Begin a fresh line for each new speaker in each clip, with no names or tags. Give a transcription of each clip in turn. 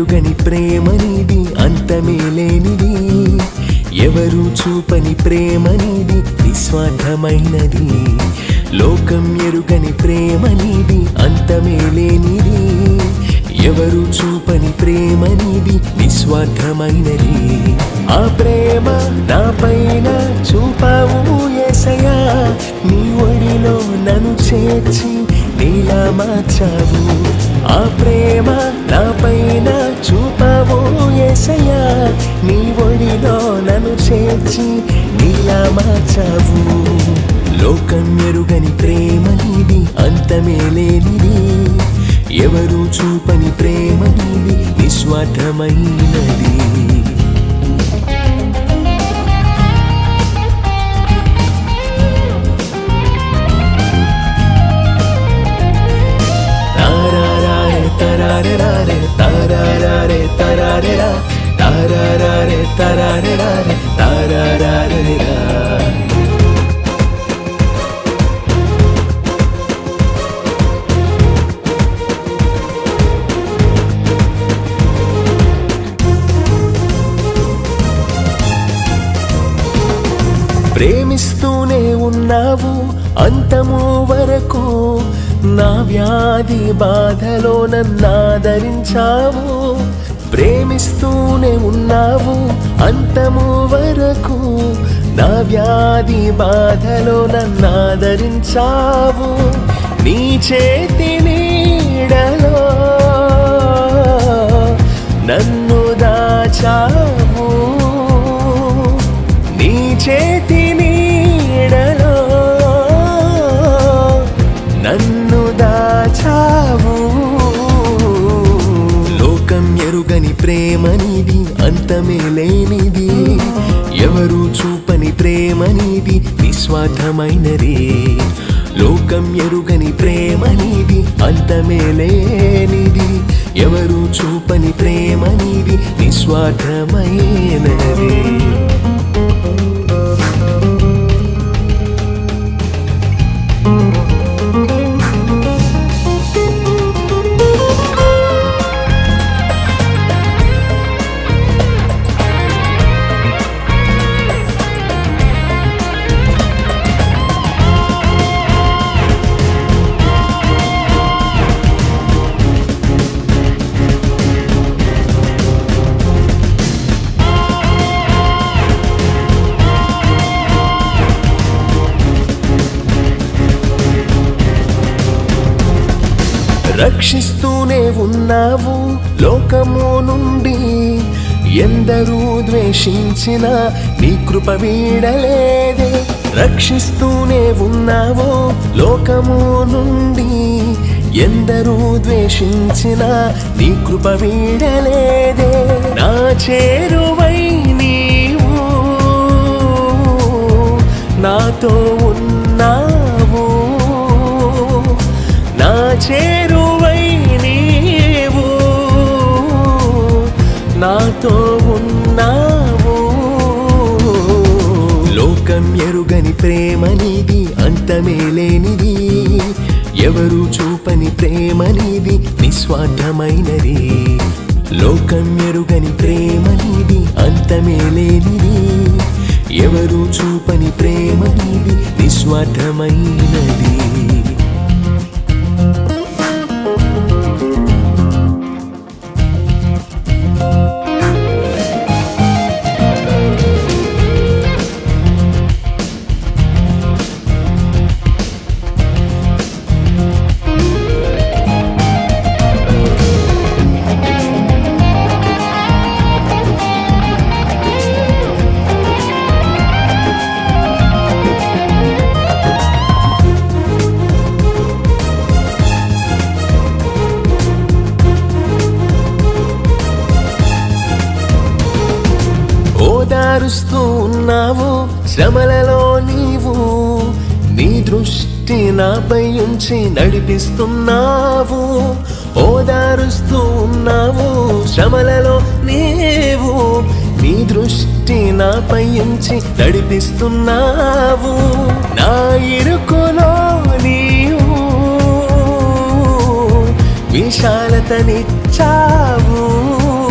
ఎరుగని ప్రేమ నీది అంతమే లేనిది ఎవరు చూపని ప్రేమ నీది నిస్వార్థమైనది లోకం ఎరుగని ప్రేమ నీది అంతమే లేనిది ఎవరు చూపని ప్రేమ నీది నిస్వార్థమైనది ఆ ప్రేమ నా పైన చూపావు ఏసయ్యా నీ ఒడిలో నన్ను చేర్చి నీలా మార్చావు ఆ ప్రేమ నా పైన చూపావు ఏసయ్యా నీ ఒడిలో నన్ను చేర్చి నీలా మార్చావు లోకం ఎరుగని ప్రేమ నీది అంతమే లేనిది ఎవరు చూపని ప్రేమ నీది నిస్వార్థమైనది తారారారే తరారెరారే తారారారే తరారెరా తారారారే తరారెరారే తారారారెరా ప్రేమిస్తూనే ఉన్నావు అంతము వరకు నా వ్యాధి బాధలో నన్నాదరించావు ప్రేమిస్తూనే ఉన్నావు అంతము వరకు నా వ్యాధి బాధలో నన్నాదరించావు నీ చేతి నీడలో నన్ను దాచావు నీ చేతి నీడలో నన్ను దాచావు లోకం ఎరుగని ప్రేమ నీది అంతమే లేనిది ఎవరు చూపని ప్రేమ నీది నిస్వార్థమైనది లోకం ఎరుగని ప్రేమ నీది అంతమే లేనిది ఎవరు చూపని ప్రేమ నీది నిస్వార్థమైనది రక్షిస్తూనే ఉన్నావు లోకము నుండి ఎందరూ ద్వేషించిన నీ కృప వీడలేదే రక్షిస్తూనే ఉన్నావు లోకము నుండి ఎందరూ ద్వేషించిన నీ కృప వీడలేదే నా చేరువై నీవు నాతో ఉన్నావు నా చేరువై నీవు నాతో ఉన్నావు లోకం ఎరుగని ప్రేమ నీది అంతమే లేనిది ఎవరు చూపని ప్రేమ నీది నిస్వార్థమైనది లోకం ఎరుగని ప్రేమ నీది అంతమే లేనిది ఎవరు చూపని ప్రేమ నీది నిస్వార్థమైనది ఓదారుస్తూ ఉన్నావు శ్రమలలో నీవు నీ దృష్టి నాపై ఉంచి నడిపిస్తున్నావు ఓదారుస్తూ ఉన్నావు శ్రమలలో నీవు నీ దృష్టి నాపై ఉంచి నడిపిస్తున్నావు నా ఇరుకులో నీవు విశాలతనిచ్చావు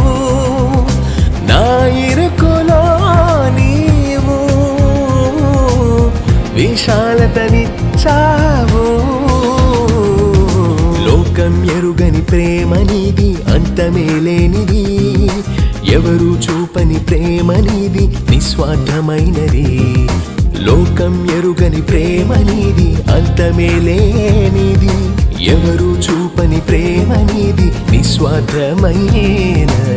ఎవరు చూపని ప్రేమ నీది నిస్వార్థమైనది లోకం ఎరుగని ప్రేమ నీది అంతమే లేనిది ఎవరు చూపని ప్రేమ నీది నిస్వార్థమైనది